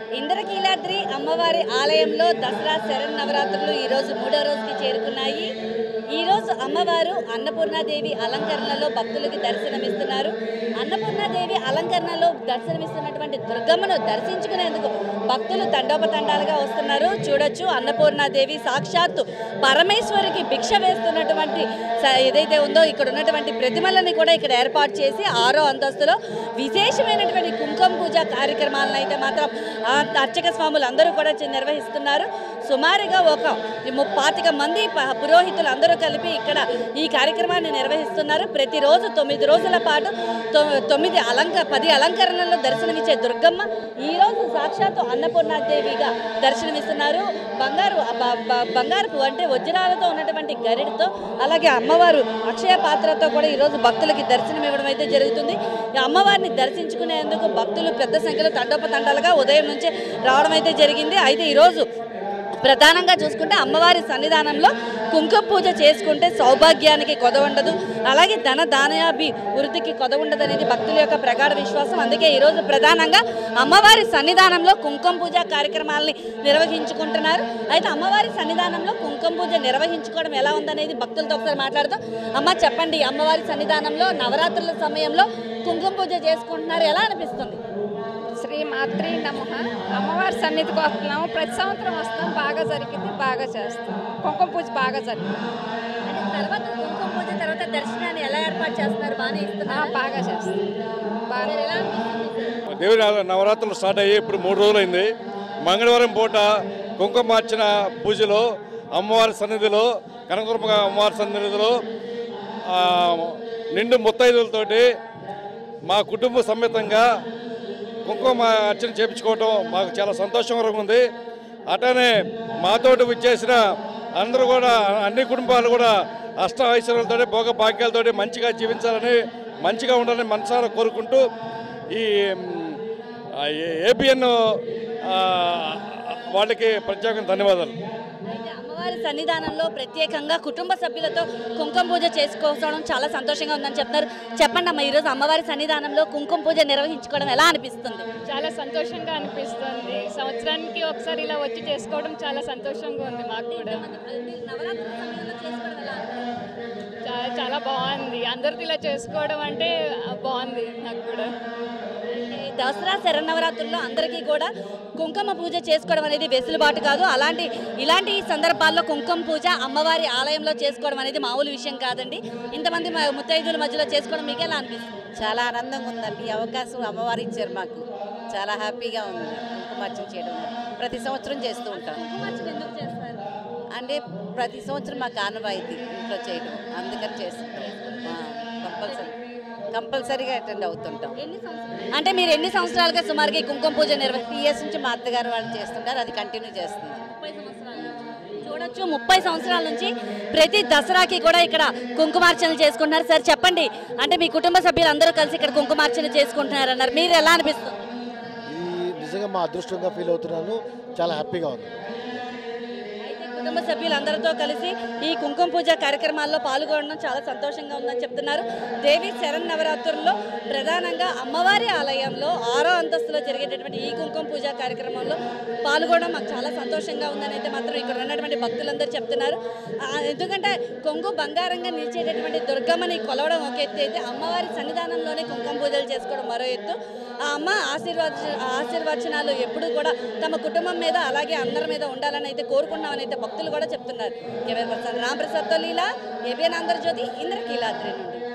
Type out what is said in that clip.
ఇంద్రకీలాద్రి అమ్మవారి ఆలయంలో దసరా శరన్నవరాత్రులు ఈరోజు మూడో రోజుకి చేరుకున్నాయి ఈరోజు అమ్మవారు అన్నపూర్ణాదేవి అలంకరణలో భక్తులకి దర్శనమిస్తున్నారు అన్నపూర్ణాదేవి అలంకరణలో దర్శనమిస్తున్నటువంటి దుర్గమ్మను దర్శించుకునేందుకు భక్తులు తండోపతండాలుగా వస్తున్నారు చూడొచ్చు అన్నపూర్ణాదేవి సాక్షాత్తు పరమేశ్వరికి భిక్ష వేస్తున్నటువంటి స- ఏదైతే ఉందో ఇక్కడ ఉన్నటువంటి ప్రతిమలని కూడా ఇక్కడ ఏర్పాటు చేసి ఆరో అంతస్తులో విశేషమైనటువంటి కుంకుమ పూజ కార్యక్రమాలను అయితే మాత్రం ఆ అర్చక స్వాములు అందరూ కూడా చి- నిర్వహిస్తున్నారు సుమారుగా ఒక ముప్పాతిక మంది ప- పురోహితులు అందరూ కలిపి ఇక్కడ ఈ కార్యక్రమాన్ని నిర్వహిస్తున్నారు ప్రతిరోజు తొమ్మిది రోజుల పాటు తొ- తొమ్మిది అలంక పది అలంకరణల్లో దర్శనమిచ్చే దుర్గమ్మ ఈ రోజు సాక్షాత్తు అన్నపూర్ణాదేవిగా దర్శనమిస్తున్నారు బంగారు బ- బ- బంగారపు అంటే వజ్రాలతో ఉన్నటువంటి గరిడితో అలాగే అమ్మవారు అక్షయ పాత్రతో కూడా ఈరోజు భక్తులకి దర్శనం ఇవ్వడం అయితే జరుగుతుంది ఈ అమ్మవారిని దర్శించుకునేందుకు భక్తులు పెద్ద సంఖ్యలో తండోపతండాలుగా ఉదయం నుంచే రావడం అయితే జరిగింది అయితే ఈరోజు ప్రధానంగా చూసుకుంటే అమ్మవారి సన్నిధానంలో కుంకుమ పూజ చేసుకుంటే సౌభాగ్యానికి కొద ఉండదు అలాగే ధన దానయాభి వృద్ధికి కొద ఉండదు అనేది భక్తుల యొక్క ప్రగాఢ విశ్వాసం అందుకే ఈరోజు ప్రధానంగా అమ్మవారి సన్నిధానంలో కుంకుమ పూజ కార్యక్రమాలని నిర్వహించుకుంటున్నారు అయితే అమ్మవారి సన్నిధానంలో కుంకుమ పూజ నిర్వహించుకోవడం ఎలా ఉందనేది భక్తులతో ఒకసారి మాట్లాడుతాం అమ్మ చెప్పండి అమ్మవారి సన్నిధానంలో నవరాత్రుల సమయంలో కుంకుమ పూజ చేసుకుంటున్నారు ఎలా అనిపిస్తుంది శ్రీ మాత్రి నమ అమ్మవారి సన్నిధికి వస్తున్నాము ప్రతి సంవత్సరం వస్తాం బాగా జరిగింది బాగా చేస్తాం కుంకుమ పూజ బాగా జరిగింది అంటే తర్వాత కుంకుమ పూజ తర్వాత దర్శనాన్ని ఎలా ఏర్పాటు చేస్తున్నారు బాగానే ఆ, ఇస్తున్నారు బాగా చేస్తాం బాగా ఎలా అనిపిస్తుంది దేవి నవ- నవరాత్రులు స్టార్ట్ అయ్యి ఇప్పుడు మూడు రోజులైంది మంగళవారం పూట కుంకుమార్చన పూజలో అమ్మవారి సన్నిధిలో కనకదుర్గ అమ్మవారి సన్నిధిలో ఆ, నిండు ముత్తైదులతోటి మా కుటుంబ సమేతంగా కుంకుమ అర్చన చేపించుకోవటం మాకు చాలా సంతోషకరంగా ఉంది అటనే మాతోటి విచ్చేసిన అందరూ కూడా అన్ని కుటుంబాలు కూడా అష్ట ఐశ్వర్యాలతో భోగ భాగ్యాలతోటి మంచిగా జీవించాలని మంచిగా ఉండాలని మనసారా కోరుకుంటూ ఈ ఏబిఎన్ వాళ్ళకి ప్రత్యేకంగా ధన్యవాదాలు అయితే అమ్మవారి సన్నిధానంలో ప్రత్యేకంగా కుటుంబ సభ్యులతో కుంకుమ పూజ చేసుకోవడం చాలా సంతోషంగా ఉందని చెప్తున్నారు చెప్పండి అమ్మ ఈరోజు అమ్మవారి సన్నిధానంలో కుంకుమ పూజ నిర్వహించుకోవడం ఎలా అనిపిస్తుంది చాలా సంతోషంగా అనిపిస్తుంది సంవత్సరానికి ఒకసారి ఇలా వచ్చి చేసుకోవడం చాలా సంతోషంగా ఉంది మాకు కూడా చాలా చాలా బాగుంది అందరితో ఇలా చేసుకోవడం అంటే ఆ, బాగుంది నాకు కూడా ఈ దసరా శరన్నవరాత్రుల్లో అందరికీ కూడా కుంకుమ పూజ చేసుకోవడం అనేది వెసులుబాటు కాదు అలాంటి ఇలాంటి సందర్భాల్లో కుంకుమ పూజ అమ్మవారి ఆలయంలో చేసుకోవడం అనేది మామూలు విషయం కాదండి ఇంతమంది మ- ముత్తైదుల మధ్యలో చేసుకోవడం మీకు ఎలా అనిపిస్తుంది చాలా ఆనందంగా ఉందండి ఈ అవకాశం అమ్మవారు ఇచ్చారు మాకు చాలా హ్యాపీగా ఉంది కుంకుమార్చన చేయడం ప్రతి సంవత్సరం చేస్తూ ఉంటాం కుంకుమార్చన ఎందుకు చేస్తారు అంటే ప్రతి సంవత్సరం మాకు ఆనవాయితీ ఇంట్లో చేయడం అందుకని చేస్తుంటాం కంపల్సరీ కంపల్సరీగా అటెండ్ అవుతుంటాం ఎన్ని సంవత్సరాలు అంటే మీరు ఎన్ని సంవత్సరాలుగా సుమారుగా ఈ కుంకుమ పూజ నిర్వహి ఇయర్స్ నుంచి మా అత్తగారు వాళ్ళు చేస్తుంటారు అది కంటిన్యూ చేస్తున్నాం ముప్పై సంవత్సరాల నుంచి. చూడొచ్చు ముప్పై సంవత్సరాల నుంచి ప్రతి దసరాకి కూడా ఇక్కడ కుంకుమార్చనలు చేసుకుంటున్నారు సార్ చెప్పండి అంటే మీ కుటుంబ సభ్యులు అందరూ కలిసి ఇక్కడ కుంకుమార్చన చేసుకుంటున్నారు అన్నారు మీరు ఎలా అనిపిస్తుంది ఇది నిజంగా మా అదృష్టంగా ఫీల్ అవుతున్నాను చాలా హ్యాపీగా ఉంది అయితే కుటుంబ సభ్యులందరితో కలిసి ఈ కుంకుమ పూజ కార్యక్రమాల్లో పాల్గొనడం చాలా సంతోషంగా ఉందని చెప్తున్నారు దేవి శరణ్ నవరాత్రుల్లో ప్రధానంగా అమ్మవారి ఆలయంలో ఆరో అంతస్తులో జరిగేటటువంటి ఈ కుంకుమ పూజ కార్యక్రమంలో పాల్గొనడం మాకు చాలా సంతోషంగా ఉందని అయితే మాత్రం ఇక్కడ ఉన్నటువంటి భక్తులందరూ చెప్తున్నారు ఆ, ఎందుకంటే కొంగు బంగారంగా నిలిచేటటువంటి దుర్గమ్మని కొలవడం ఒక ఎత్తు అయితే అమ్మవారి సన్నిధానంలోనే కుంకుమ పూజలు చేసుకోవడం మరో ఎత్తు ఆ అమ్మ ఆశీర్వాద ఆశీర్వచనాలు ఎప్పుడు కూడా తమ కుటుంబం మీద అలాగే అందరి మీద ఉండాలని అయితే కోరుకున్నామని అయితే భక్తులు కూడా చెప్తున్నారు కెమెరా పర్సన్ రామ్ ప్రసాద్తో లీలా ఏబిఎన్ ఆంధ్రజ్యోతి ఇంద్రకీలాద్రి నుండి